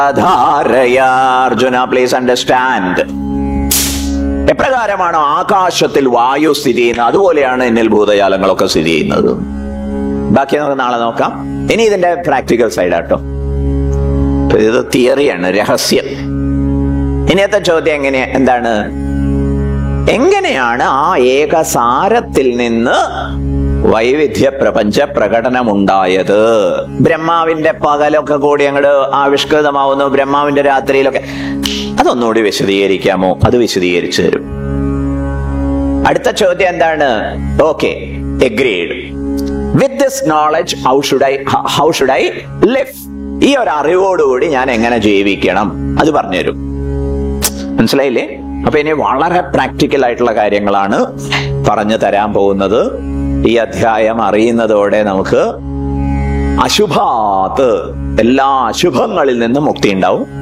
ധാരയ Arjuna please understand എപ്രകാരമാണോ ആകാശത്തിൽ വായു സ്ഥിതി ചെയ്യുന്നത് അതുപോലെയാണ് എന്നിൽ ഭൂതജാലങ്ങളൊക്കെ സ്ഥിതി ചെയ്യുന്നത് ബാക്കി നമുക്ക് നാളെ നോക്കാം ഇനി ഇതിന്റെ പ്രാക്ടിക്കൽ സൈഡ് ആട്ടോ ഇത് തിയറിയാണ് രഹസ്യം ഇനിയത്തെ ചോദ്യം എങ്ങനെ എന്താണ് എങ്ങനെയാണ് ആ ഏകസാരത്തിൽ നിന്ന് വൈവിധ്യ പ്രപഞ്ച പ്രകടനമുണ്ടായത് ബ്രഹ്മാവിന്റെ പകലൊക്കെ കൂടി അങ്ങോട്ട് ആവിഷ്കൃതമാവുന്നു ബ്രഹ്മാവിന്റെ രാത്രിയിലൊക്കെ അതൊന്നുകൂടി വിശദീകരിക്കാമോ അത് വിശദീകരിച്ചു തരും അടുത്ത ചോദ്യം എന്താണ് okay agreed with this knowledge how should I how should I live ഈ ഒരു അറിവോടുകൂടി ഞാൻ എങ്ങനെ ജീവിക്കണം അത് പറഞ്ഞുതരും മനസ്സിലായില്ലേ അപ്പൊ ഇനി വളരെ പ്രാക്ടിക്കൽ ആയിട്ടുള്ള കാര്യങ്ങളാണ് പറഞ്ഞു തരാൻ പോകുന്നത് ഈ അധ്യായം അറിയുന്നതോടെ നമുക്ക് അശുഭാത്ത് എല്ലാ അശുഭങ്ങളിൽ നിന്നും മുക്തി ഉണ്ടാവും